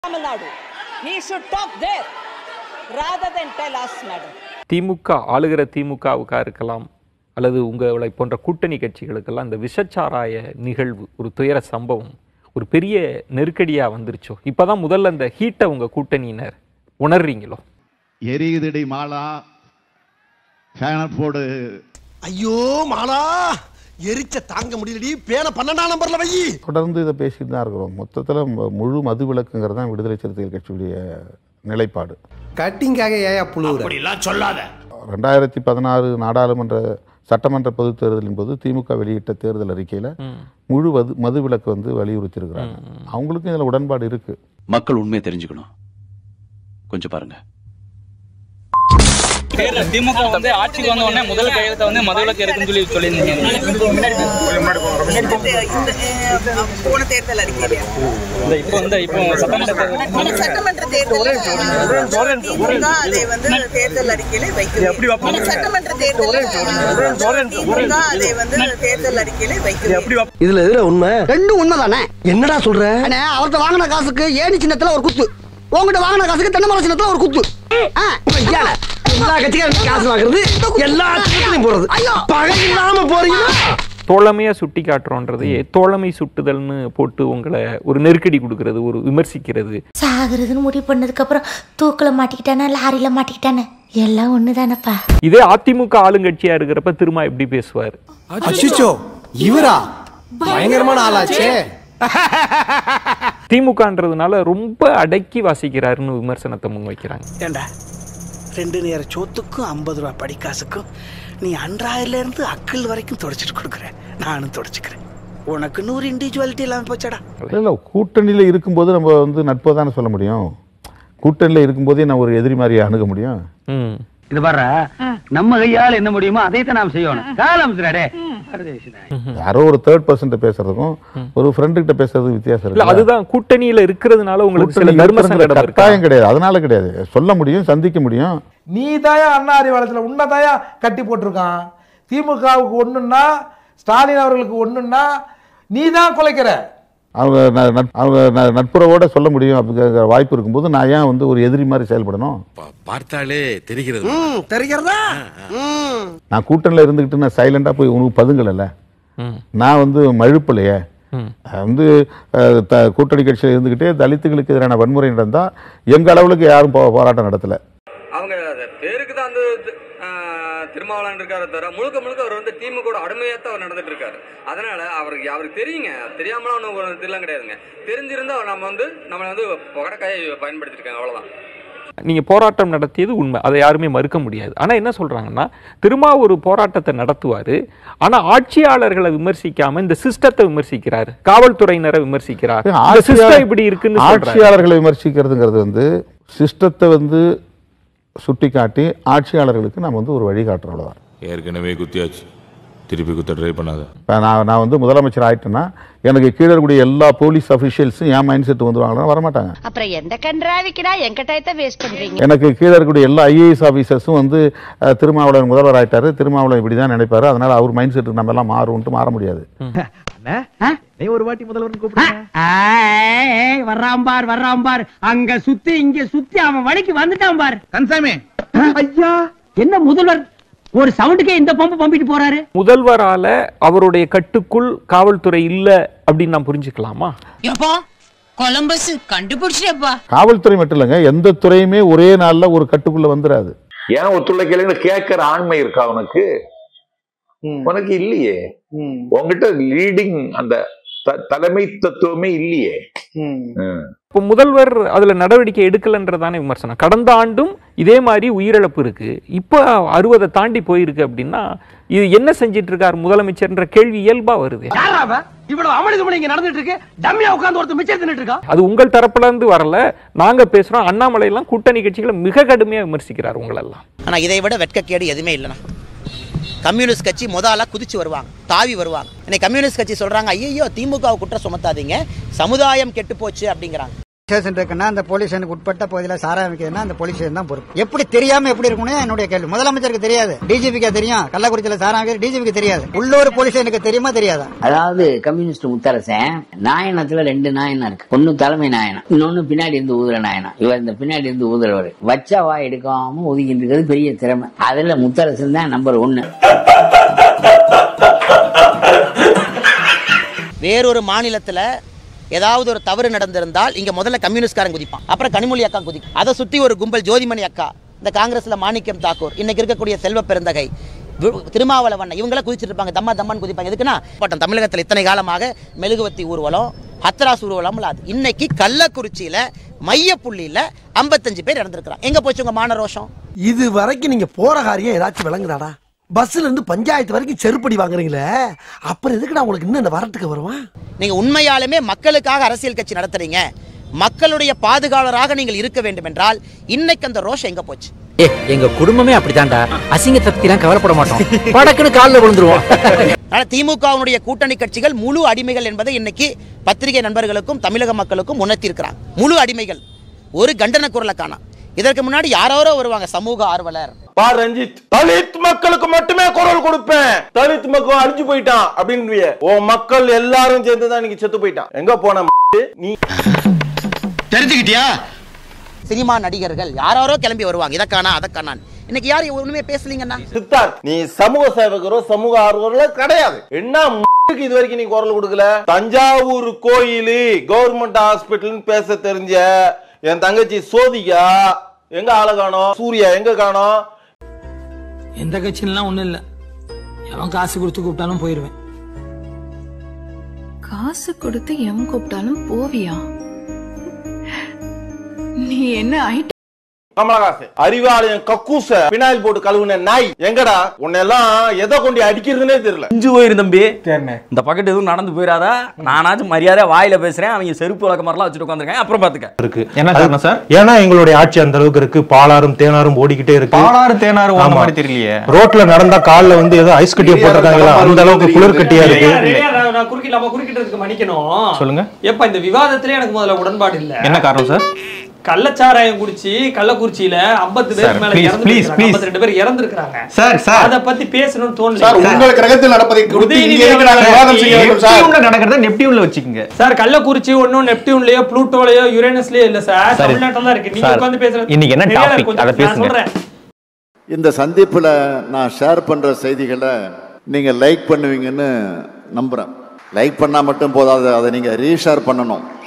Tamil Nadu. He should talk there rather than tell us, madam. திமுக ஆளுகிற திமுகவுக்கா இருக்கலாம் அல்லது உங்களை போன்ற கூட்டணி கட்சிகளுக்கெல்லாம் இந்த விஷச்சாராய நிகழ்வு ஒரு துயர சம்பவம் ஒரு பெரிய நெருக்கடியா வந்துருச்சோ இப்பதான் முதல்ல அந்த ஹீட்டை உங்க கூட்டணியினர் உணர்றீங்களோ எரியுதடி மாலா ஃபேனை போடு ஐயோ மாலா எரிச்ச தாங்க முடியலடி பேன பன்னெண்டாம் நம்பர்ல வை தொடர்ந்து இதை பேசிட்டு தான் இருக்கிறோம் மொத்தத்தில் முழு மது விலக்குங்கிறது தான் விடுதலை சிறுத்தைகள் கட்சியுடைய நிலைப்பாடு கட்டிங்காக ஏயா புழுவுற ரெண்டாயிரத்தி பதினாறு நாடாளுமன்ற சட்டமன்ற பொதுத் தேர்தலின் போது திமுக வெளியிட்ட தேர்தல் அறிக்கையில் முழு மது மது விலக்கு வந்து வலியுறுத்தியிருக்கிறாங்க அவங்களுக்கும் இதில் உடன்பாடு இருக்கு மக்கள் உண்மையை தெரிஞ்சுக்கணும் கொஞ்சம் பாருங்க தேர்தல் திமுக வந்து ஆட்சிக்கு வந்த உடனே முதல் கையெழுத்தை வந்து மதுவிலக்கு இருக்குன்னு சொல்லி சொல்லியிருந்தீங்க போன தேர்தல் அறிக்கையில இந்த இப்போ வந்து இப்போ சட்டமன்ற தேர்தல் சட்டமன்ற தேர்தல் திமுக அதை வந்து தேர்தல் அறிக்கையில வைக்கணும் சட்டமன்ற தேர்தல் திமுக அதை வந்து தேர்தல் அறிக்கையில வைக்கணும் இதுல எதுல உண்மை ரெண்டும் உண்மைதானே என்னடா சொல்ற அண்ணே அவர்ட்ட வாங்கின காசுக்கு ஏணி சின்னத்துல ஒரு குத்து உங்ககிட்ட வாங்கின காசுக்கு தென்னை மரம் சின்னத்துல ஒரு குத்து ஆ, ஐயா, எல்லா கட்சிக்காரும் காசு வாங்குறது எல்லா சின்னத்திலையும் போறது பகை இல்லாம போறீங்க தோழமையா சுட்டி காட்டுறோன்றதையே தோழமை சுட்டுதல்னு போட்டு உங்களை ஒரு நெருக்கடி கொடுக்கறது ஒரு விமர்சிக்கிறது சாகுறதுன்னு முடிவு பண்ணதுக்கு அப்புறம் தூக்கில் மாட்டிக்கிட்டானே லாரியில மாட்டிக்கிட்டானே எல்லாம் ஒண்ணுதானப்பா இதே அதிமுக ஆளுங்கட்சியா இருக்கிறப்ப திரும்ப எப்படி பேசுவார் அச்சிச்சோ இவரா பயங்கரமான ஆளாச்சே திமுகன்றதுனால ரொம்ப அடக்கி வாசிக்கிறாருன்னு விமர்சனத்தை முன்வைக்கிறாங்க ஏண்டா ரெண்டு நேர சோத்துக்கும் ஐம்பது ரூபா படிக்காசுக்கும் நீ அன்றாயில இருந்து அக்கல் வரைக்கும் தொடச்சிட்டு கொடுக்குற நானும் தொடச்சிக்கிறேன் உனக்கு நூறு இண்டிவிஜுவாலிட்டி இல்லாம போச்சடா இல்லை கூட்டணியில் இருக்கும்போது நம்ம வந்து நட்பை தானே சொல்ல முடியும் கூட்டணியில் இருக்கும்போதே நான் ஒரு எதிரி மாதிரி அணுக முடியும் ம் இது பாரு நம்ம கையால் என்ன முடியுமோ அதை தான் நாம் செய்யணும் காலம் சிறாடே யாரோ ஒரு தேர்ட் பர்சன்ட்ட பேசுறதுக்கும் ஒரு ஃப்ரெண்டு கிட்ட பேசுறதுக்கும் வித்தியாசம் இல்ல இருக்கு அதுதான் கூட்டணியில இருக்கிறதுனால உங்களுக்கு சில கூட்டணி தர்ம இருக்கிறதுல சங்கடம் இருக்கா கட்டாயம் கிடையாது அதனால கிடையாது சொல்ல முடியும் சந்திக்க முடியும் நீ தாயா அண்ணா அறிவாலயத்தில் உன்னை தாயா கட்டி போட்டிருக்கான் திமுகவுக்கு ஒண்ணுன்னா ஸ்டாலின் அவர்களுக்கு ஒண்ணுன்னா நீ தான் குலைக்கிற அவங்க ந- நட்- அவங்க ந- நட்புறவோட சொல்ல முடியும் அப்படிங்கிற வாய்ப்பு இருக்கும்போது நான் ஏன் வந்து ஒரு எதிரி மாதிரி செயல்படணும் பார்த்தாலே தெரிகிறது ம் தெரிகிறதா ம் நான் கூட்டணியில் இருந்துக்கிட்டு நான் சைலண்டாக போய் உனக்கு பதுங்கலைல்ல ம். நான் வந்து மழுப்பலையே ம். நான் வந்து அஹ், த- கூட்டணி கட்சியில் இருந்துக்கிட்டே தலித்துகளுக்கு எதிரான வன்முறை நடந்தால் எங்கள் அளவுக்கு யாரும் போ போராட்டம் நடத்தலை அவங்க பேருக்கு தான் வந்து திருமாவளவன் இருக்காரு தவிர முழுக்க முழுக்க அவர் வந்து திமுக அடிமையாத்தான் அவர் நடந்துட்டு இருக்காரு அதனால அவருக்கு அவருக்கு தெரியுங்க தெரியாமலாம் ஒன்றும் ஒரு இதெல்லாம் கிடையாதுங்க தெரிஞ்சிருந்தா அவர் நம்ம வந்து நம்மளை வந்து புகடக்காயை பயன்படுத்திருக்காங்க அவ்வளவுதான் நீங்க போராட்டம் நடத்தியது உண்மை அதை யாருமே மறுக்க முடியாது ஆனா என்ன சொல்றாங்கன்னா திரும்ப ஒரு போராட்டத்தை நடத்துவாரு ஆனா ஆட்சியாளர்களை விமர்சிக்காம இந்த சிஸ்டத்தை விமர்சிக்கிறாரு காவல்துறையினரை விமர்சிக்கிறார் இந்த ஆட்சியாளர்- சிஸ்டம் இப்படி இருக்குன்னு சொல்றாரு. ஆட்சியாளர்களை விமர்சிக்கிறதுங்கிறது வந்து சிஸ்டத்தை வந்து சுட்டிக்காட்டி ஆட்சியாளர்களுக்கு நம்ம வந்து ஒரு வழி காட்டுறோம் அவ்வளவுதான் ஏற்கனவே குத்தியாச்சு திருப்பி குத்த ட்ரை பண்ணாத இப்போ நான் நான் வந்து முதலமைச்சர் ஆயிட்டேன்னா எனக்கு கீழே இருக்கக்கூடிய எல்லா போலீஸ் அஃபிஷியல்ஸும் என் மைண்ட் செட் வந்துருவாங்கன்னா வரமாட்டாங்க அப்புறம் எந்த கன்றாவிக்கடா எங்க டயத்தை வேஸ்ட் பண்றீங்க எனக்கு கீழே இருக்கக்கூடிய எல்லா ஐஏஎஸ் ஆஃபீஸர்ஸும் வந்து அஹ், திருமாவளவன் முதல்வர் ஆயிட்டாரு திருமாவளவன் இப்படி தான் நினைப்பாரு அதனால அவர் மைண்ட் செட்டுக்கு நம்ம எல்லாம் மாறும்ட்டு மாற முடியாது வர்றான் பார் வர்றான் பார் அங்க சுத்தி இங்க சுத்தி அவன் வழிக்கு வந்துட்டான் பார் கன்சாமி ஐயா என்ன முதல்வர் ஒரு சவுண்டுக்கே இந்த பம்பு பம்பிட்டு போறாரு முதல்வரால அவருடைய கட்டுக்குள் காவல்துறை இல்ல அப்படின்னு நான் புரிஞ்சுக்கலாமா எப்பா கொலம்பஸ் கண்டுபிடிச்சிட்டப்பா காவல்துறை மட்டும் இல்லைங்க எந்த துறையுமே ஒரே நாள்ல ஒரு கட்டுக்குள்ள வந்துடாது ஏன் ஒத்துழைக்கலைன்னு கேட்கிற ஆண்மை இருக்கா உனக்கு உனக்கு இல்லையே உன்கிட்ட லீடிங் அந்த த- தலைமை தத்துவமே இல்லையே ம். இப்போ முதல்வர் அதுல நடவடிக்கை எடுக்கலன்றதானே விமர்சனம் கடந்த ஆண்டும் இதே மாதிரி உயிரிழப்பு இருக்கு இப்போ அறுபதை தாண்டி போயிருக்கு அப்படின்னா இது என்ன செஞ்சிட்டு இருக்கார் முதலமைச்சர்ன்ற கேள்வி இயல்பா வருது இவ்வளவு அமளி இங்க நடந்துட்டு இருக்கு டம்மியா உட்கார்ந்து ஒருத்தர் மிச்சம் தின்னுட்டு இருக்கா அது உங்கள் தரப்புல இருந்து வரல நாங்க பேசுறோம் அண்ணாமலை எல்லாம் கூட்டணி கட்சிகளை மிக கடுமையா விமர்சிக்கிறார் உங்களெல்லாம் ஆனா இதை விட வெட்கக்கேடு எதுவுமே இல்லைண்ணா கம்யூனிஸ்ட் கட்சி முதல்ல குதிச்சு வருவாங்க தாவி வருவாங்க இன்னைக்கு கம்யூனிஸ்ட் கட்சி சொல்றாங்க ஐயோ திமுக குற்றம் சுமத்தாதீங்க சமுதாயம் கெட்டு போச்சு அப்படிங்கிறாங்க ஸ்டேஷன் இருக்குன்னா அந்த போலீஸ் ஸ்டேஷனுக்கு உட்பட்ட பகுதியில் சாராயம் விற்கிறதுனா அந்த போலீஸ் ஸ்டேஷன் தான் பொறுப்பு எப்படி தெரியாம எப்படி இருக்கணும் என்னுடைய கேள்வி முதலமைச்சருக்கு தெரியாது டிஜிபிக்கு தெரியும் கள்ளக்குறிச்சியில சாராயம் விற்கிறது டிஜிபிக்கு தெரியாது உள்ளூர் போலீஸ் ஸ்டேஷனுக்கு தெரியுமா தெரியாதா அதாவது கம்யூனிஸ்ட் முத்தரசன் நாயனத்துல ரெண்டு நாயனம் இருக்கு ஒன்னு தலைமை நாயனம் இன்னொன்னு பின்னாடி இருந்து ஊதுற நாயனம் இவர் இந்த பின்னாடி இருந்து ஊதுறவர் வச்ச வாய் எடுக்காம ஒதுக்கிட்டு இருக்கிறது பெரிய திறமை அதுல முத்தரசன் தான் நம்பர் ஒன்னு வேறொரு மாநிலத்துல ஏதாவது ஒரு தவறு நடந்திருந்தால் இங்க முதல்ல கம்யூனிஸ்ட்காரன் குதிப்பான் அப்புறம் கனிமொழி அக்கா குதிக்கும் அதை சுத்தி ஒரு கும்பல் ஜோதிமணி அக்கா இந்த காங்கிரஸ்ல மாணிக்கம் தாக்கூர் இன்னைக்கு இருக்கக்கூடிய செல்வ பெருந்தகை வி- திருமாவளவன் இவங்களாம் குதிச்சிட்டு இருப்பாங்க தம்மா தம்மான்னு குதிப்பாங்க எதுக்குன்னா பட்டம் தமிழகத்தில் இத்தனை காலமாக மெழுகுவத்தி ஊர்வலம் ஹத்ராஸ் ஊர்வலம் இல்லாது இன்னைக்கு கள்ளக்குறிச்சியில மையப்புள்ளியில ஐம்பத்தஞ்சு பேர் இறந்துருக்கிறாங்க எங்க போச்சு உங்க மான ரோஷம் இது வரைக்கும் நீங்க போற காரியம் ஏதாச்சும் விளங்குதாடா பஸ்ல இருந்து பஞ்சாயத்து வரைக்கும் செருப்படி வாங்குறீங்களே அப்புறம் எதுக்குடா உங்களுக்கு இன்னும் இந்த வரட்டுக்கு வருவான் நீங்க உண்மையாலுமே மக்களுக்காக அரசியல் கட்சி நடத்துறீங்க மக்களுடைய பாதுகாவலராக நீங்கள் இருக்க வேண்டும் என்றால் இன்னைக்கு அந்த ரோஷம் எங்க போச்சு ஏ எங்க குடும்பமே அப்படித்தான்டா அசிங்கத்தை பத்திலாம் கவலைப்பட மாட்டோம் படக்குன்னு காலில் விழுந்துருவோம் ஆனால் திமுகவினுடைய கூட்டணி கட்சிகள் முழு அடிமைகள் என்பதை இன்னைக்கு பத்திரிகை நண்பர்களுக்கும் தமிழக மக்களுக்கும் உணர்த்தியிருக்கிறாங்க முழு அடிமைகள் ஒரு கண்டன குரலை காணாம் இதற்கு முன்னாடி யாரோ வருவாங்க சமூக ஆர்வலர் பா ரஞ்சித் தலித் மக்களுக்கு மட்டுமே குரல் கொடுப்பேன் தலித் மக்கள் அழிஞ்சு போயிட்டான் அப்படின்னு உன் மக்கள் எல்லாரும் சேர்ந்து தான் இன்னைக்கு செத்து போயிட்டான் எங்க போன நீ தெரிஞ்சுக்கிட்டியா சினிமா நடிகர்கள் யாரோ கிளம்பி வருவாங்க இதற்கானா அதற்கானான் இன்னைக்கு யாரும் ஒண்ணுமே பேசலீங்கன்னா சித்தார்த் நீ சமூக சேவகரோ சமூக ஆர்வலரோ கிடையாது என்ன க்கு இது வரைக்கும் நீ குரல் கொடுக்கல தஞ்சாவூர் கோயில் கவர்மெண்ட் ஹாஸ்பிட்டல் பேச தெரிஞ்ச என் தங்கச்சி சோதிகா எங்க ஆள காணோம் சூர்யா எங்க காணோம் எந்த கட்சியிலாம் ஒண்ணும் இல்ல எவன் காசு கொடுத்து கூப்பிட்டாலும் போயிருவேன் காசு கொடுத்து எவன் கூப்பிட்டாலும் போவியா நீ என்ன ஐட்டம் கமலஹாசன் அறிவாலயம் கக்கூச பினாயில் போட்டு கழுவுன நாய் எங்கடா உன்னெல்லாம் எதை கொண்டு அடிக்கிறதுனே தெரியல இஞ்சு போயிரு தம்பி இந்த பக்கெட் எதுவும் நடந்து போயிடாதா நானாச்சும் மரியாதை வாயில பேசுறேன் அவங்க செருப்பு வழக்க மாதிரிலாம் வச்சுட்டு உட்காந்துருக்கேன் அப்புறம் பாத்துக்க இருக்கு என்ன காரணம் சார் ஏன்னா எங்களுடைய ஆட்சி அந்த அளவுக்கு இருக்கு பாலாறும் தேனாரும் ஓடிக்கிட்டே இருக்கு பாலாறு தேனாறு ஓடுற ஆமா. மாதிரி தெரியலையே. ரோட்ல நடந்தா கால்ல வந்து ஏதோ ஐஸ் கட்டிய போட்டிருக்காங்களா அந்த அளவுக்கு குளிர் கட்டியா இருக்கு நான் குறுக்கிடலாமா குறுக்கிட்டதுக்கு மன்னிக்கணும் சொல்லுங்க எப்ப இந்த விவாதத்திலே எனக்கு முதல்ல உடன்பாடு இல்ல என்ன காரணம் சார் கள்ளச்சாராயம் குடிச்சு கள்ளக்குறிச்சியில 50 Sir, பேர் மேல please, இறந்து please, please. 52 பேர் இறந்திருக்காங்க Sir, sir. அத பத்தி பேசணும்னு தோணல Sir, உங்கள் கிரகத்தில் நடப்பதை குறித்து இங்கே எதுக்கு நாங்க விவாதம் செய்ய வேண்டும், sir? நெப்டியூன்ல நடக்கிறத நெப்டியூன்ல வச்சுக்கோங்க சார் கள்ளக்குறிச்சி ஒன்னும் நெப்டியூன்லயோ ப்ளூட்டோலயோ யுரேனஸ்லயோ இல்ல சார் Sir, தமிழ்நாட்டில தான் இருக்கு நீங்க sir, உட்கார்ந்து பேசுற இன்னைக்கு என்ன தெரியாத topic? கொஞ்சம் அதை நான் பேசுங்க. சொல்றேன் இந்த சந்திப்பில் நான் ஷேர் பண்ணுற செய்திகளை நீங்கள் லைக் பண்ணுவீங்கன்னு நம்புகிறேன் லைக் பண்ணால் மட்டும் போதாது அதை நீங்கள் ரீஷேர் பண்ணணும்